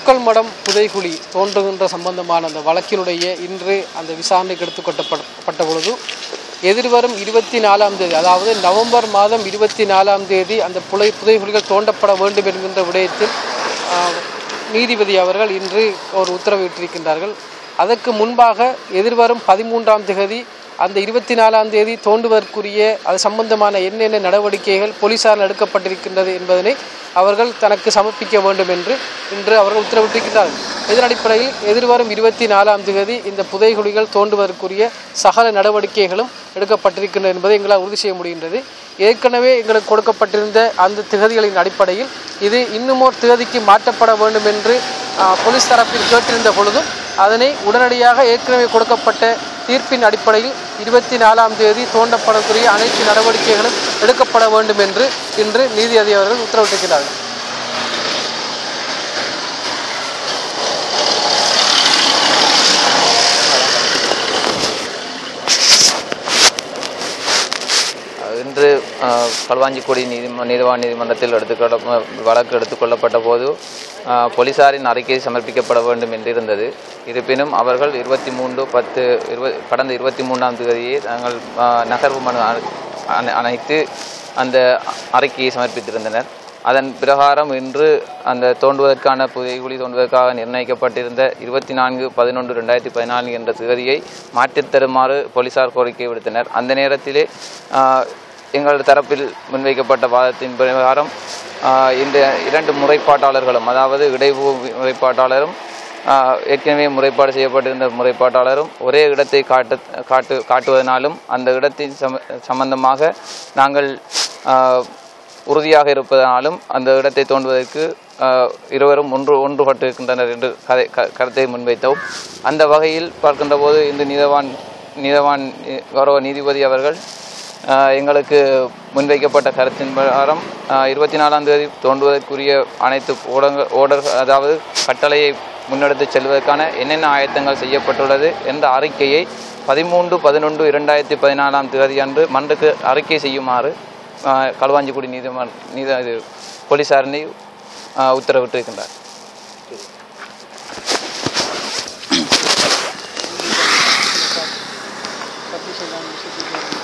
குருக்கள் மடம் புதைகுழி தோன்றுகின்ற சம்பந்தமான அந்த வழக்கினுடைய இன்று அந்த விசாரணைக்கு எடுத்துக்கொள்ளப்பட்ட பொழுது எதிர்வரும் இருபத்தி நாலாம் தேதி அதாவது நவம்பர் மாதம் இருபத்தி நாலாம் தேதி அந்த புலை புதைகுழிகள் தோண்டப்பட வேண்டும் என்கின்ற விடயத்தில் ஆஹ், நீதிபதி அவர்கள் இன்று ஒரு உத்தரவிட்டிருக்கின்றார்கள் அதற்கு முன்பாக எதிர்வரும் பதிமூன்றாம் தேதி அந்த இருபத்தி நாலாம் தேதி தோண்டுவதற்குரிய அது சம்பந்தமான என்னென்ன நடவடிக்கைகள் போலீசாரால் எடுக்கப்பட்டிருக்கின்றது என்பதனை அவர்கள் தனக்கு சமர்ப்பிக்க வேண்டும் என்று இன்று அவர்கள் உத்தரவிட்டிருக்கிறார்கள் இதன் அடிப்படையில் எதிர்வரும் இருபத்தி நாலாம் தேதி இந்த புதைகுழிகள் தோண்டுவதற்குரிய சகல நடவடிக்கைகளும் எடுக்கப்பட்டிருக்கின்றன என்பதை எங்களால் உறுதி செய்ய முடிகின்றது ஏற்கனவே எங்களுக்கு கொடுக்கப்பட்டிருந்த அந்த திகதிகளின் அடிப்படையில் இது இன்னுமோர் திகதிக்கு மாற்றப்பட வேண்டும் என்று ஆ, போலீஸ் தரப்பில் கேட்டிருந்த பொழுதும் அதனை உடனடியாக ஏற்கனவே கொடுக்கப்பட்ட தீர்ப்பின் அடிப்படையில் இருபத்தி நாலாம் தேதி தோண்டப்படக்கூடிய அனைத்து நடவடிக்கைகளும் எடுக்கப்பட வேண்டும் என்று இன்று நீதிபதி அவர்கள் உத்தரவிட்டிருக்கிறார்கள் இன்று அஹ், களுவாஞ்சிக்குடி நீதிம நீதிவான் நீதிமன்றத்தில் எடுத்துக்கொள்ள வழக்கு எடுத்துக்கொள்ளப்பட்ட போது அஹ், போலீசாரின் அறிக்கை சமர்ப்பிக்கப்பட வேண்டும் என்று இருந்தது இருப்பினும் அவர்கள் இருபத்தி மூன்று பத்து இருப கடந்த இருபத்தி மூன்றாம் தேதியே நாங்கள் அஹ், நகர்வு மனு அ- அணை- அணைத்து அந்த அறிக்கையை சமர்ப்பித்திருந்தனர் அதன் பிரகாரம் இன்று அந்த தோண்டுவதற்கான புதைகுழி தோண்டுவதற்காக நிர்ணயிக்கப்பட்டிருந்த இருபத்தி நான்கு பதினொன்று ரெண்டாயிரத்தி பதினான்கு என்ற தேதியை மாற்றித் தருமாறு போலீசார் கோரிக்கை விடுத்தனர் அந்த நேரத்திலே ஆஹ், எங்கள் தரப்பில் முன்வைக்கப்பட்ட வாதத்தின் பிரகாரம் ஆஹ், இந்த இரண்டு முறைப்பாட்டாளர்களும் அதாவது இடைவு முறைப்பாட்டாளரும் ஆஹ், ஏற்கனவே முறைப்பாடு செய்யப்பட்டிருந்த முறைப்பாட்டாளரும் ஒரே இடத்தை காட்டு காட்டு காட்டுவதனாலும் அந்த இடத்தின் சம சம்பந்தமாக நாங்கள் ஆஹ், உறுதியாக இருப்பதனாலும் அந்த இடத்தை தோண்டுவதற்கு ஆஹ், இருவரும் ஒன்று ஒன்றுபட்டு இருக்கின்றனர் என்று கதை க- கருத்தை முன்வைத்தோம் அந்த வகையில் பார்க்கின்ற போது இந்த நீதவான் நீதவான் நி- கௌரவ நீதிபதி அவர்கள் ஆஹ், எங்களுக்கு முன்வைக்கப்பட்ட கருத்தின் பிரகாரம் இருபத்தி நாலாம் தேதி தோண்டுவதற்குரிய அனைத்து ஓடங்க ஓடர் அதாவது கட்டளையை முன்னெடுத்துச் செல்வதற்கான என்னென்ன ஆயத்தங்கள் செய்யப்பட்டுள்ளது என்ற அறிக்கையை பதிமூன்று பதினொன்று இரண்டாயிரத்தி பதினாலாம் தேதி அன்று மன்றுக்கு அறிக்கை செய்யுமாறு ஆஹ், களுவாஞ்சிக்குடி நீதிமன்ற நீத இது போலீசாரினை ஆஹ், உத்தரவிட்டிருக்கின்றார் சதீஷ் எல்லாம் விஷயத்துக்கு